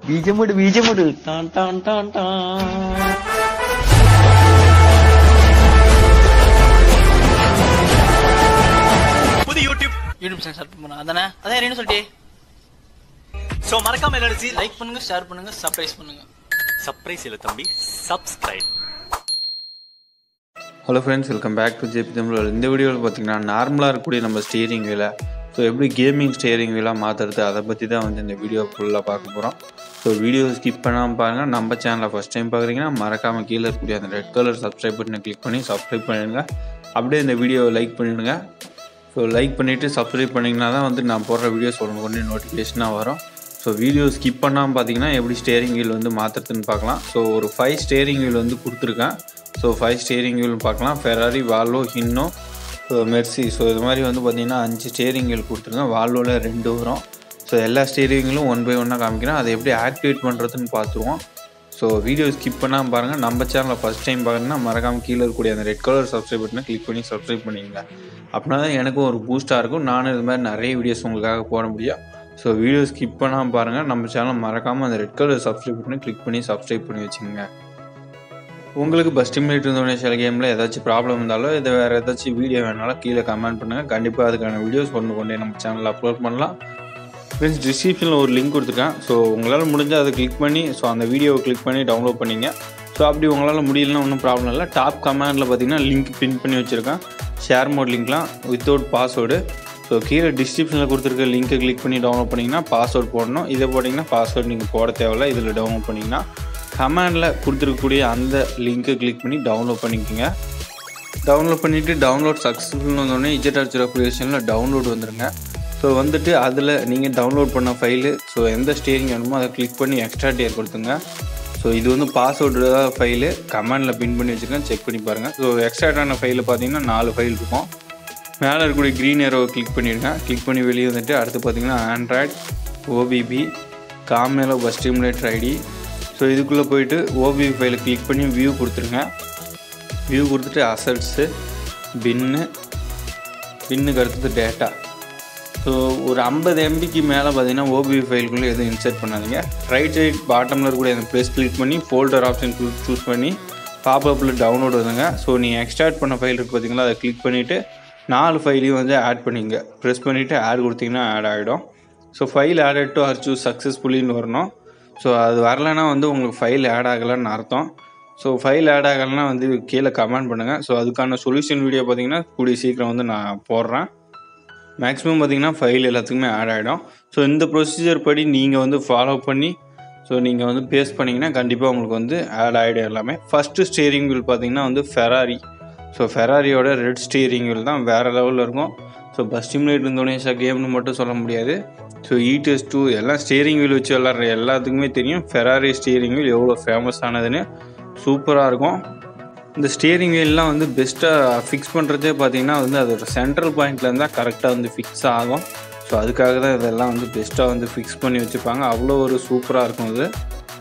ബീജമുട് ബീജമുട് ടാൻ ടാൻ ടാൻ ടാൻ புது யூடியூப் யூடியூப் சேனல் ஸ்டார்ட் பண்ண அதானே அதான் என்ன சொல்லிட்டே ஸோ மறக்காம எல்லாரும் லைக் பண்ணுங்க ஷேர் பண்ணுங்க சர்ப்ரைஸ் பண்ணுங்க சர்ப்ரைஸ் இல்லை தம்பி subscribe hello friends welcome back to JP Tamil இந்த வீடியோவில் பார்த்தீங்கன்னா நார்மலாக இருக்கக்கூடிய நம்ம ஸ்டீரிங் வீலை ஸோ எப்படி கேமிங் ஸ்டேரிங் வீலாக மாற்றுறது அதை பற்றி தான் வந்து இந்த வீடியோ ஃபுல்லாக பார்க்க போகிறோம் ஸோ வீடியோ ஸ்கிப் பண்ணாமல் பாருங்கள் நம்ம சேனலை ஃபஸ்ட் டைம் பார்க்குறீங்கன்னா மறக்காமல் கீழே இருக்கக்கூடிய அந்த ரெட் கலர் சப்ஸ்கிரைப் பட்டனை கிளிக் பண்ணி சப்ஸ்கிரைப் பண்ணிடுங்க அப்படியே இந்த வீடியோவை லைக் பண்ணிடுங்க ஸோ லைக் பண்ணிவிட்டு சப்ஸ்கிரைப் பண்ணிங்கன்னா தான் வந்து நான் போடுற வீடியோஸ் ஒன்று கொண்டு நோட்டிஃபிகேஷனாக வரும் ஸோ வீடியோ ஸ்கிப் பண்ணாமல் பார்த்தீங்கன்னா எப்படி ஸ்டேரிங் வீல் வந்து மாற்றுறதுன்னு பார்க்கலாம் ஸோ ஒரு ஃபைவ் ஸ்டேரிங் வீல் வந்து கொடுத்துருக்கேன் ஸோ ஃபைவ் ஸ்டேரிங் வீல் பார்க்கலாம் Ferrari Volvo Hino so Mercy so இது மாதிரி வந்து பார்த்தீங்கன்னா அஞ்சு ஸ்டேரிங் வீல் கொடுத்துருக்கேன் வால்வோவில் ரெண்டு வரும் ஸோ எல்லா ஸ்டேரிங்களும் ஒன் பை ஒன்னாக காமிக்கிறேன் அதை எப்படி ஆக்டிவேட் பண்ணுறதுன்னு பார்த்துருவோம் ஸோ வீடியோ ஸ்கிப் பண்ணாமல் பாருங்கள் நம்ம சேனலில் ஃபஸ்ட் டைம் பார்க்குறேன்னா மறக்காமல் கீழே இருக்கக்கூடிய அந்த ரெட் கலர் சப்ஸ்கிரைப் பட்டனை கிளிக் பண்ணி சப்ஸ்கிரைப் பண்ணிக்கங்க அப்படின்னா தான் எனக்கும் ஒரு பூஸ்ட்டாக இருக்கும் நானும் இது மாதிரி நிறைய வீடியோஸ் உங்களுக்காக போட முடியும் ஸோ வீடியோ ஸ்கிப் பண்ணாமல் பாருங்கள் நம்ம சேனல் மறக்காமல் அந்த ரெட் கலர் சப்ஸ்கிரைப் பட்டனை கிளிக் பண்ணி சப்ஸ்கிரைப் பண்ணி வச்சுக்கோங்க உங்களுக்கு பஸ் ஸ்டிமுலேட் இருந்தோடனே சில கேமில் ஏதாச்சும் ப்ராப்ளம் இருந்தாலும் இது வேறு ஏதாச்சும் வீடியோ வேணாலும் கீழே கமெண்ட் பண்ணுங்கள் கண்டிப்பாக அதுக்கான வீடியோஸ் கொண்டு கொண்டே நம்ம சேனலில் அப்லோட் பண்ணலாம் ஃப்ரெண்ட்ஸ் டிஸ்கிரிப்ஷனில் ஒரு லிங்க் கொடுத்துருக்கேன் ஸோ உங்களால் முடிஞ்சால் அதை கிளிக் பண்ணி ஸோ அந்த வீடியோவை கிளிக் பண்ணி டவுன்லோட் பண்ணிங்க ஸோ அப்படி உங்களால் முடியலன்னா ஒன்றும் ப்ராப்ளம் இல்லை டாப் கமெண்டில் பார்த்தீங்கன்னா லிங்க் பின் பண்ணி வச்சுருக்கேன் ஷேர் மோட் லிங்க்லாம் வித்தவுட் பாஸ்வேர்டு ஸோ கீழே டிஸ்கிரிப்ஷனில் கொடுத்துருக்க லிங்க்கை கிளிக் பண்ணி டவுன்லோட் பண்ணிங்கன்னா பாஸ்வேர்ட் போடணும் இதை போட்டிங்கன்னா பாஸ்வேர்ட் நீங்கள் போட தேவையில்ல இதில் டவுன்லோட் பண்ணிங்கன்னா கமெண்டில் கொடுத்துருக்கக்கூடிய அந்த லிங்க்கை கிளிக் பண்ணி டவுன்லோட் பண்ணிக்கோங்க டவுன்லோட் பண்ணிவிட்டு டவுன்லோட் சக்ஸஸ்ஃபுல்னு வந்தோடனே இஜெட் ஆர்ச்சர் அப்ளிகேஷனில் டவுன்லோட் வந்துருங்க ஸோ வந்துட்டு அதில் நீங்கள் டவுன்லோட் பண்ண ஃபைலு ஸோ எந்த ஸ்டேரிங் வேணுமோ அதை கிளிக் பண்ணி எக்ஸ்ட்ரா டேர் கொடுத்துங்க ஸோ இது வந்து பாஸ்வேர்டு ஃபைலு கமெண்டில் பின் பண்ணி வச்சுருக்கேன் செக் பண்ணி பாருங்கள் ஸோ எக்ஸ்ட்ராட்டான ஃபைலில் பார்த்தீங்கன்னா நாலு ஃபைல் இருக்கும் மேலே இருக்கக்கூடிய க்ரீன் ஏரோவை கிளிக் பண்ணிடுங்க கிளிக் பண்ணி வெளியே வந்துட்டு அடுத்து பார்த்தீங்கன்னா ஆண்ட்ராய்ட் ஓபிபி காமேலோ பஸ் ஸ்டிமுலேட்டர் ஐடி ஸோ இதுக்குள்ளே போயிட்டு ஓபிபி ஃபைலை கிளிக் பண்ணி வியூ கொடுத்துருங்க வியூ கொடுத்துட்டு அசட்ஸு பின்னு பின்னுக்கு அடுத்தது டேட்டா ஸோ ஒரு ஐம்பது எம்பிக்கு மேலே பார்த்தீங்கன்னா ஓபிபி ஃபைலுக்குள்ளே எதுவும் இன்சர்ட் பண்ணாதீங்க ரைட் சைட் பாட்டமில் இருக்கக்கூடிய அந்த ப்ளேஸ் கிளிக் பண்ணி ஃபோல்டர் ஆப்ஷன் சூஸ் பண்ணி பாப்அப்பில் டவுன்லோட் வந்துங்க ஸோ நீங்கள் எக்ஸ்ட்ராக்ட் பண்ண ஃபைல் இருக்குது பார்த்தீங்களா அதை கிளிக் பண்ணிவிட்டு நாலு ஃபைலையும் வந்து ஆட் பண்ணிங்க ப்ரெஸ் பண்ணிவிட்டு ஆட் கொடுத்தீங்கன்னா ஆட் ஆகிடும் so file added to are choose சக்ஸஸ்ஃபுல்லின்னு வரணும் ஸோ அது வரலைன்னா வந்து உங்களுக்கு ஃபைல் ஆட் ஆகலைன்னு அர்த்தம் ஸோ ஃபைல் ஆட் ஆகலைன்னா வந்து கீழே கமெண்ட் பண்ணுங்கள் ஸோ அதுக்கான சொல்யூஷன் வீடியோ பார்த்தீங்கன்னா கூடிய சீக்கிரம் வந்து நான் போடுறேன் மேக்ஸிமம் பார்த்தீங்கன்னா ஃபைல் எல்லாத்துக்குமே ஆட் ஆகிடும் ஸோ இந்த ப்ரொசீஜர் படி நீங்கள் வந்து ஃபாலோ பண்ணி ஸோ நீங்கள் வந்து பேஸ் பண்ணிங்கன்னா கண்டிப்பாக உங்களுக்கு வந்து ஆட் ஆகிடும் எல்லாமே ஃபஸ்ட்டு ஸ்டேரிங் வீல் பார்த்தீங்கன்னா வந்து ஃபெராரி ஸோ ஃபெராரியோட ரெட் ஸ்டீரிங் வீல் தான் வேறு லெவலில் இருக்கும் ஸோ பஸ் ஸ்டிமுலேட் இந்தோனேஷியா கேம்னு மட்டும் சொல்ல முடியாது ஸோ இடிஎஸ் டூ எல்லாம் ஸ்டேரிங் வீல் வச்சு விளாட்ற எல்லாத்துக்குமே தெரியும் ஃபெராரி ஸ்டீரிங் வீல் எவ்வளோ ஃபேமஸ் ஆனதுன்னு சூப்பராக இருக்கும் இந்த ஸ்டியரிங் வீல்லாம் வந்து பெஸ்ட்டாக ஃபிக்ஸ் பண்ணுறதே பார்த்தீங்கன்னா வந்து அதோட சென்ட்ரல் பாயிண்ட்லேருந்து தான் கரெக்டாக வந்து ஃபிக்ஸ் ஆகும் ஸோ அதுக்காக தான் இதெல்லாம் வந்து பெஸ்ட்டாக வந்து ஃபிக்ஸ் பண்ணி வச்சுப்பாங்க அவ்வளோ ஒரு சூப்பராக இருக்கும் இது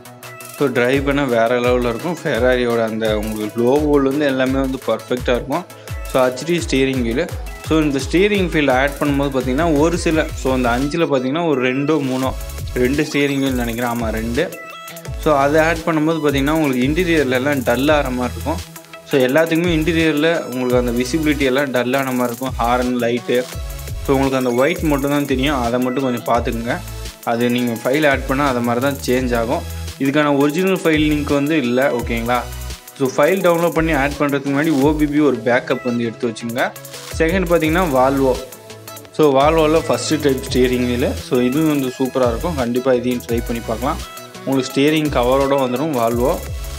ஸோ ட்ரைவ் பண்ண வேறு லெவலில் இருக்கும் ஃபெராரியோட அந்த உங்களுக்கு லோவோலேருந்து எல்லாமே வந்து பர்ஃபெக்டாக இருக்கும் so HD steering wheel so இந்த ஸ்டியரிங் ஃபீல் ஆட் பண்ணும்போது பார்த்தீங்கன்னா ஒரு சில ஸோ அந்த அஞ்சில் பார்த்தீங்கன்னா ஒரு ரெண்டோ மூணோ ரெண்டு ஸ்டியரிங் வீல் நினைக்கிறேன் ஆமாம் ரெண்டு ஸோ அதை ஆட் பண்ணும்போது பார்த்தீங்கன்னா உங்களுக்கு இன்டீரியரில் எல்லாம் டல் ஆகிற மாதிரி இருக்கும் ஸோ எல்லாத்துக்குமே இன்டீரியரில் உங்களுக்கு அந்த விசிபிலிட்டி எல்லாம் டல்லான மாதிரி இருக்கும் ஹாரன் லைட்டு ஸோ உங்களுக்கு அந்த ஒயிட் மட்டும் தான் தெரியும் அதை மட்டும் கொஞ்சம் பார்த்துக்குங்க அது நீங்கள் ஃபைல் ஆட் பண்ணால் அதை மாதிரி தான் சேஞ்ச் ஆகும் இதுக்கான ஒரிஜினல் ஃபைல் லிங்க் வந்து இல்லை ஓகேங்களா ஸோ ஃபைல் டவுன்லோட் பண்ணி ஆட் பண்ணுறதுக்கு முன்னாடி ஓபிபி ஒரு பேக்கப் வந்து எடுத்து வச்சுங்க செகண்ட் பார்த்தீங்கன்னா வால்வோ ஸோ வால்வோவில் first type steering wheel so இதுவும் வந்து சூப்பராக இருக்கும் கண்டிப்பாக இதையும் ட்ரை பண்ணி பார்க்கலாம் உங்களுக்கு ஸ்டியரிங் கவரோட வந்துடும் வால்வோ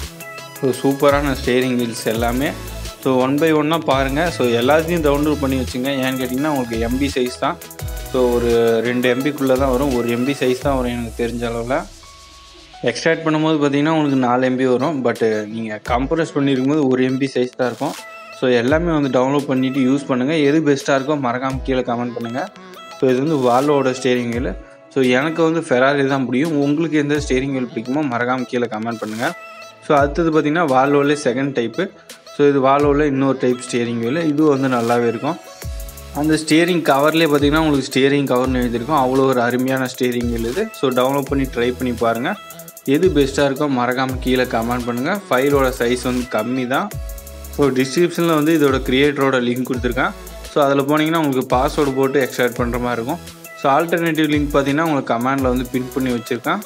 ஸோ சூப்பரான ஸ்டேரிங் வீல்ஸ் எல்லாமே ஸோ ஒன் பை ஒன்னாக பாருங்கள் ஸோ எல்லாத்தையும் டவுன்லோட் பண்ணி வச்சுங்க ஏன்னு கேட்டிங்கன்னா உங்களுக்கு எம்பி சைஸ் தான் ஸோ ஒரு ரெண்டு எம்பிக்குள்ளே தான் வரும் ஒரு எம்பி சைஸ் தான் வரும் எனக்கு தெரிஞ்ச அளவில் எக்ஸ்ட்ராக்ட் பண்ணும்போது பார்த்தீங்கன்னா உங்களுக்கு நாலு எம்பி வரும் பட்டு நீங்கள் கம்ப்ரஸ் பண்ணியிருக்கும்போது ஒரு எம்பி சைஸ் தான் இருக்கும் ஸோ எல்லாமே வந்து டவுன்லோட் பண்ணிவிட்டு யூஸ் பண்ணுங்கள் எது பெஸ்ட்டாக இருக்கோ மறக்காமல் கீழே கமெண்ட் பண்ணுங்கள் ஸோ இது வந்து வால்வோட ஸ்டேரிங் வீல் ஸோ எனக்கு வந்து ஃபெராரி தான் பிடிக்கும் உங்களுக்கு எந்த ஸ்டேரிங் வீல் பிடிக்குமோ மறக்காமல் கீழே கமெண்ட் பண்ணுங்கள் ஸோ அடுத்தது பார்த்தீங்கன்னா வால்வோலே செகண்ட் டைப்பு ஸோ இது வால்வோவில் இன்னொரு டைப் ஸ்டியரிங் வீல் இது வந்து நல்லாவே இருக்கும் அந்த ஸ்டியரிங் கவர்லேயே பார்த்தீங்கன்னா உங்களுக்கு ஸ்டியரிங் கவர்னு எழுதியிருக்கும் அவ்வளோ ஒரு அருமையான ஸ்டியரிங் வீல் இது ஸோ டவுன்லோட் பண்ணி ட்ரை பண்ணி பாருங்கள் எது பெஸ்ட்டாக இருக்கோ மறக்காமல் கீழே கமெண்ட் பண்ணுங்கள் ஃபைலோட சைஸ் வந்து கம்மி தான் ஸோ டிஸ்கிரிப்ஷனில் வந்து இதோட கிரியேட்டரோட லிங்க் கொடுத்துருக்கேன் ஸோ அதில் போனீங்கன்னா உங்களுக்கு பாஸ்வேர்டு போட்டு எக்ஸ்ட்ராக்ட் பண்ணுற மாதிரி இருக்கும் ஸோ ஆல்டர்னேட்டிவ் லிங்க் பார்த்தீங்கன்னா உங்களுக்கு கமெண்டில் வந்து பின் பண்ணி வச்சுருக்கேன்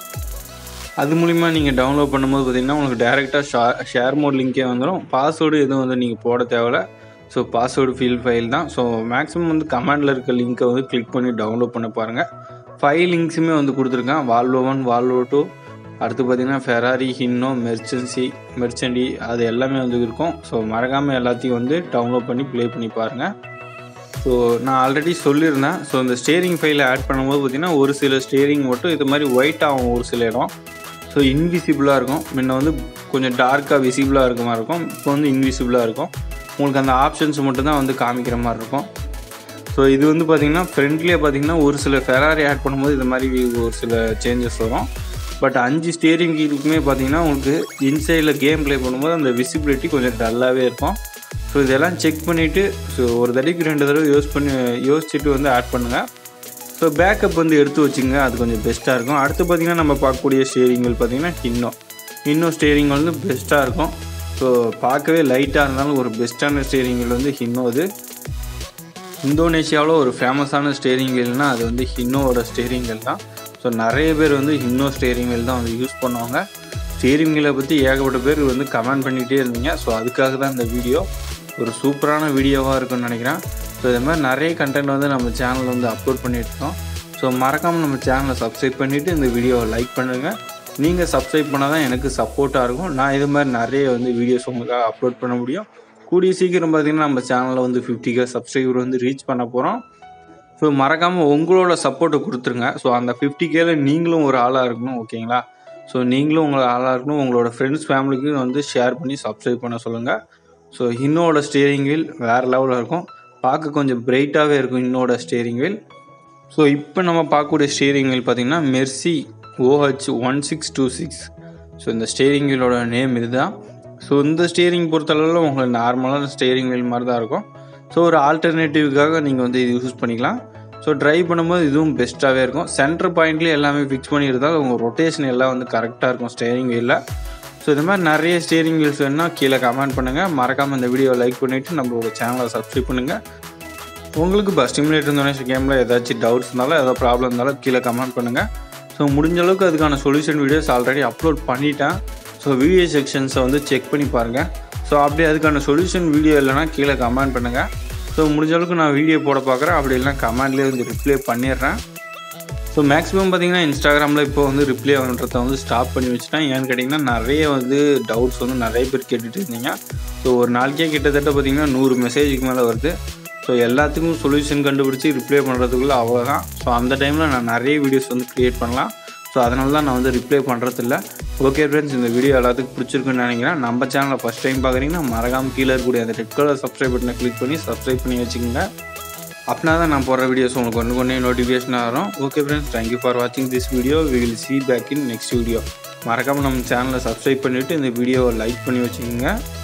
அது மூலிமா நீங்கள் டவுன்லோட் பண்ணும்போது பார்த்தீங்கன்னா உங்களுக்கு டேரெக்டாக ஷா ஷேர் மோட் லிங்கே வந்துடும் பாஸ்வேர்டு எதுவும் வந்து நீங்கள் போட தேவையில்ல ஸோ பாஸ்வேர்டு ஃபீல் ஃபைல் தான் ஸோ மேக்ஸிமம் வந்து கமெண்டில் இருக்க லிங்க்கை வந்து கிளிக் பண்ணி டவுன்லோட் பண்ண பாருங்கள் ஃபைவ் லிங்க்ஸுமே வந்து கொடுத்துருக்கேன் வால்வோ ஒன் வால்வோ டூ அடுத்து பார்த்தீங்கன்னா ஃபெராரி ஹின்னோ மெர்ச்சன்சி மெர்ச்சண்டி அது எல்லாமே வந்து இருக்கும் ஸோ மறக்காமல் எல்லாத்தையும் வந்து டவுன்லோட் பண்ணி ப்ளே பண்ணி பாருங்கள் ஸோ நான் ஆல்ரெடி சொல்லியிருந்தேன் ஸோ இந்த ஸ்டேரிங் ஃபைலை ஆட் பண்ணும்போது பார்த்தீங்கன்னா ஒரு சில ஸ்டேரிங் மட்டும் இது மாதிரி ஒயிட் ஆகும் ஒரு சில இடம் ஸோ இன்விசிபிளாக இருக்கும் முன்ன வந்து கொஞ்சம் டார்க்காக விசிபிளாக இருக்க மாதிரி இருக்கும் இப்போ வந்து இன்விசிபிளாக இருக்கும் உங்களுக்கு அந்த ஆப்ஷன்ஸ் மட்டும்தான் வந்து காமிக்கிற மாதிரி இருக்கும் ஸோ இது வந்து பார்த்தீங்கன்னா ஃப்ரண்ட்லேயே பார்த்தீங்கன்னா ஒரு சில ஃபெராரி ஆட் பண்ணும்போது இது மாதிரி ஒரு சில சேஞ்சஸ் வரும் பட் அஞ்சு ஸ்டேரிங் கீழுக்குமே பார்த்தீங்கன்னா உங்களுக்கு இன்சைடில் கேம் ப்ளே பண்ணும்போது அந்த விசிபிலிட்டி கொஞ்சம் டல்லாகவே இருக்கும் ஸோ இதெல்லாம் செக் பண்ணிவிட்டு ஸோ ஒரு தடவைக்கு ரெண்டு தடவை யூஸ் பண்ணி யோசிச்சுட்டு வந்து ஆட் பண்ணுங்கள் ஸோ பேக்கப் வந்து எடுத்து வச்சுங்க அது கொஞ்சம் பெஸ்ட்டாக இருக்கும் அடுத்து பார்த்திங்கன்னா நம்ம பார்க்கக்கூடிய ஸ்டேரிங்கள் பார்த்திங்கன்னா ஹின்னோ ஹின்னோ ஸ்டேரிங் வந்து பெஸ்ட்டாக இருக்கும் ஸோ பார்க்கவே லைட்டாக இருந்தாலும் ஒரு பெஸ்ட்டான ஸ்டேரிங்கில் வந்து ஹின்னோ இது இந்தோனேஷியாவில் ஒரு ஃபேமஸான ஸ்டேரிங் வீல்னால் அது வந்து ஹின்னோவோட ஸ்டேரிங் வீல் தான் ஸோ நிறைய பேர் வந்து ஹின்னோ ஸ்டேரிங் வீல் தான் வந்து யூஸ் பண்ணுவாங்க ஸ்டேரிங் வீலை பற்றி ஏகப்பட்ட பேர் வந்து கமெண்ட் பண்ணிகிட்டே இருந்தீங்க ஸோ அதுக்காக தான் இந்த வீடியோ ஒரு சூப்பரான வீடியோவாக இருக்கும்னு நினைக்கிறேன் ஸோ இது மாதிரி நிறைய கண்டென்ட் வந்து நம்ம சேனலில் வந்து அப்லோட் பண்ணிட்டு இருக்கோம் ஸோ மறக்காமல் நம்ம சேனலை சப்ஸ்கிரைப் பண்ணிவிட்டு இந்த வீடியோவை லைக் பண்ணுங்கள் நீங்கள் சப்ஸ்கிரைப் பண்ணால் தான் எனக்கு சப்போர்ட்டாக இருக்கும் நான் இது மாதிரி நிறைய வந்து வீடியோஸ் உங்களுக்காக அப்லோட் பண்ண முடியும் கூடிய சீக்கிரம் பார்த்தீங்கன்னா நம்ம சேனலில் வந்து ஃபிஃப்டி கே சப்ஸ்கிரைபர் வந்து ரீச் பண்ண போகிறோம் ஸோ மறக்காமல் உங்களோட சப்போர்ட்டை கொடுத்துருங்க ஸோ அந்த ஃபிஃப்டி கேல நீங்களும் ஒரு ஆளாக இருக்கணும் ஓகேங்களா ஸோ நீங்களும் உங்களை ஆளாக இருக்கணும் உங்களோட ஃப்ரெண்ட்ஸ் ஃபேமிலிக்கும் வந்து ஷேர் பண்ணி சப்ஸ்கிரைப் பண்ண சொல்லுங்கள் ஸோ இன்னோட ஸ்டேரிங் வீல் வேறு லெவலில் இருக்கும் பார்க்க கொஞ்சம் பிரைட்டாகவே இருக்கும் இன்னோட ஸ்டேரிங் வீல் ஸோ இப்போ நம்ம பார்க்கக்கூடிய ஸ்டேரிங் வீல் பார்த்திங்கன்னா Mercy OH one six two six so இந்த ஸ்டேரிங் வீலோட நேம் இதுதான் ஸோ இந்த ஸ்டேரிங் பொறுத்தளவில் உங்களுக்கு நார்மலான ஸ்டேரிங் வீல் மாதிரி தான் இருக்கும் ஸோ ஒரு ஆல்டர்னேட்டிவ்க்காக நீங்கள் வந்து இது யூஸ் பண்ணிக்கலாம் ஸோ ட்ரைவ் பண்ணும்போது இதுவும் பெஸ்ட்டாகவே இருக்கும் சென்டர் பாயிண்ட்லேயே எல்லாமே ஃபிக்ஸ் பண்ணியிருந்தால் உங்கள் ரொட்டேஷன் எல்லாம் வந்து கரெக்டாக இருக்கும் ஸ்டேரிங் வீலில் ஸோ இது மாதிரி நிறைய ஸ்டேரிங் வீல்ஸ் வேணுன்னா கீழே கமெண்ட் பண்ணுங்கள் மறக்காமல் இந்த வீடியோ லைக் பண்ணிவிட்டு நம்மளோட சேனலை சப்ஸ்கிரைப் பண்ணுங்கள் உங்களுக்கு பஸ் ஸ்டிமுலேட்டர் இந்தோனேஷியா கேமில் ஏதாச்சும் டவுட்ஸ் இருந்தாலும் ஏதோ ப்ராப்ளம் இருந்தாலும் கீழே கமெண்ட் பண்ணுங்கள் ஸோ முடிஞ்ச அளவுக்கு அதுக்கான சொல்யூஷன் வீடியோஸ் ஆல்ரெடி அப்லோட் பண்ணிட்டேன் ஸோ வீடியோ செக்ஷன்ஸை வந்து செக் பண்ணி பாருங்கள் ஸோ அப்படி அதுக்கான சொல்யூஷன் வீடியோ இல்லைனா கீழே கமெண்ட் பண்ணுங்கள் ஸோ முடிஞ்ச அளவுக்கு நான் வீடியோ போட பார்க்குறேன் அப்படி இல்லைனா கமெண்ட்லேயே வந்து ரிப்ளை பண்ணிடுறேன் ஸோ மேக்ஸிமம் பார்த்தீங்கன்னா இன்ஸ்டாகிராமில் இப்போ வந்து ரிப்ளை பண்ணுறத வந்து ஸ்டாப் பண்ணி வச்சுட்டேன் ஏன்னு கேட்டிங்கன்னா நிறைய வந்து டவுட்ஸ் வந்து நிறைய பேர் கேட்டுட்டு இருந்தீங்க ஸோ ஒரு நாளைக்கே கிட்டத்தட்ட பார்த்தீங்கன்னா நூறு மெசேஜுக்கு மேலே வருது ஸோ எல்லாத்துக்கும் சொல்யூஷன் கண்டுபிடிச்சி ரிப்ளை பண்ணுறதுக்குள்ள அவ்வளோதான் ஸோ அந்த டைமில் நான் நிறைய வீடியோஸ் வந்து க்ரியேட் பண்ணலாம் ஸோ அதனால தான் நான் வந்து ரிப்ளை பண்ணுறதில்ல ஓகே ஃப்ரெண்ட்ஸ் இந்த வீடியோ எல்லாத்துக்கும் பிடிச்சிருக்குன்னு நினைக்கிறேன் நம்ம சேனலை ஃபஸ்ட் டைம் பார்க்குறீங்கன்னா மறக்காமல் கீழே இருக்கக்கூடிய அந்த ரெட் கலர் சப்ஸ்கிரைப் பட்டனை கிளிக் பண்ணி சப்ஸ்கிரைப் பண்ணி வச்சுக்கோங்க அப்படின்னா தான் நான் போடுற வீடியோஸ் உங்களுக்கு ஒன்று கொண்டே நோட்டிஃபிகேஷன் வரும் ஓகே ஃப்ரெண்ட்ஸ் தேங்க்யூ ஃபார் வாட்சிங் this video we will see back in next video மறக்காமல் நம்ம சேனலை சப்ஸ்கிரைப் பண்ணிவிட்டு இந்த வீடியோவை லைக் பண்ணி வச்சுக்கோங்க